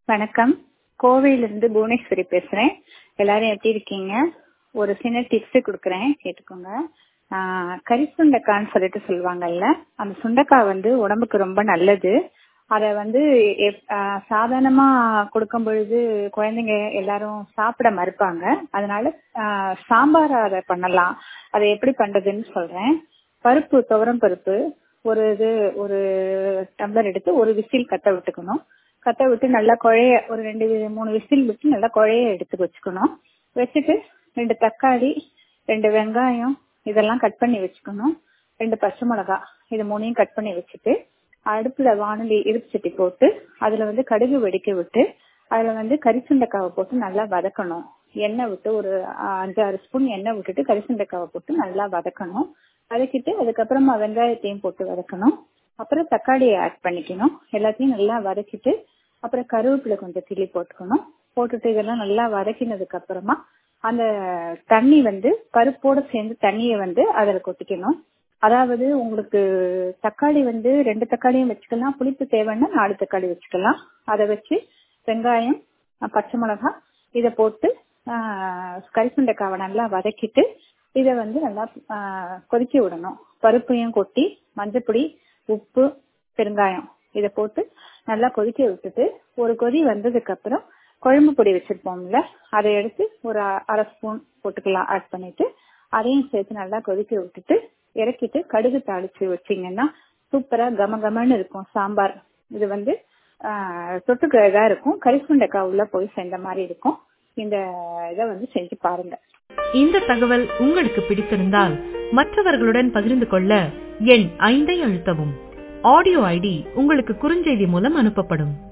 வணக்கம் கோவையிலிருந்து புவனேஸ்வரி பேசுறேன் எல்லாரும் எப்படி இருக்கீங்க ஒரு சின்ன டிப்ஸ் கொடுக்குறேன் கேட்டுக்கோங்க ஆஹ் கறி சுண்டைக்கான்னு சொல்லிட்டு சொல்லுவாங்கல்ல அந்த சுண்டைக்காய் வந்து உடம்புக்கு ரொம்ப நல்லது அதை வந்து எப்- ஆஹ் சாதாரணமா கொடுக்கும் பொழுது குழந்தைங்க எல்லாரும் சாப்பிட மறுப்பாங்க அதனால ஆஹ் சாம்பார் அதை பண்ணலாம் அதை எப்படி பண்றதுன்னு சொல்றேன் பருப்பு துவரம் பருப்பு ஒரு இது ஒரு டம்ளர் எடுத்து ஒரு விசில் கட்ட விட்டுக்கணும் கட்ட விட்டு நல்லா குழைய ஒரு ரெண்டு மூணு விசில் விட்டு நல்லா குழைய எடுத்து வச்சுக்கணும் வச்சுட்டு ரெண்டு தக்காளி ரெண்டு வெங்காயம் இதெல்லாம் கட் பண்ணி வச்சுக்கணும் ரெண்டு பச்சை மிளகாய் இது மூணையும் கட் பண்ணி வச்சுட்டு அடுப்புல வானொலி இருப்பு சட்டி போட்டு அதுல வந்து கடுகு வெடிக்க விட்டு அதுல வந்து கரிசுண்டைக்காவை போட்டு நல்லா வதக்கணும் எண்ணெய் விட்டு ஒரு ஆஹ், அஞ்சாறு ஸ்பூன் எண்ணெய் விட்டுட்டு கரிசுண்டைக்காவை போட்டு நல்லா வதக்கணும் வதக்கிட்டு அதுக்கப்புறமா வெங்காயத்தையும் போட்டு வதக்கணும் அப்புறம் தக்காளியை ஆட் பண்ணிக்கணும் எல்லாத்தையும் நல்லா வதக்கிட்டு அப்புறம் கருவேப்பிலை கொஞ்சம் கிள்ளி போட்டுக்கணும் போட்டுட்டு இதெல்லாம் நல்லா வதக்கினதுக்கு அப்புறமா அந்த தண்ணி வந்து பருப்போட சேர்ந்து தண்ணியை வந்து அதில் கொட்டிக்கணும் அதாவது உங்களுக்கு தக்காளி வந்து ரெண்டு தக்காளியும் வச்சுக்கலாம் புளிப்பு தேவைன்னா நாலு தக்காளி வச்சுக்கலாம் அதை வச்சு வெங்காயம் அஹ் பச்சை மிளகாய் இதை போட்டு ஆஹ், கரிசுண்டைக்காவை நல்லா வதக்கிட்டு இதை வந்து நல்லா ஆஹ், கொதிக்க விடணும் பருப்பையும் கொட்டி மஞ்சப்பொடி உப்பு பெருங்காயம் இதை போட்டு நல்லா கொதிக்க விட்டுட்டு ஒரு கொதி வந்ததுக்கு அப்புறம் குழம்பு பொடி வச்சிருப்போம்ல அதை எடுத்து ஒரு அ- அரை ஸ்பூன் போட்டுக்கலாம் ஆட் பண்ணிட்டு அதையும் சேர்த்து நல்லா கொதிக்க விட்டுட்டு இறக்கிட்டு கடுகு தாளிச்சு வச்சீங்கன்னா சூப்பரா கம கமன்னு இருக்கும் சாம்பார் இது வந்து ஆஹ், தொட்டுக்க இதா இருக்கும் கரிசுண்டைக்காய் உள்ள போய் சேர்ந்த மாதிரி இருக்கும் இந்த இதை வந்து செஞ்சு பாருங்க இந்த தகவல் உங்களுக்கு பிடித்திருந்தால் மற்றவர்களுடன் பகிர்ந்து கொள்ள எண் ஐந்தை அழுத்தவும் ஆடியோ ஐடி உங்களுக்கு குறுஞ்செய்தி மூலம் அனுப்பப்படும்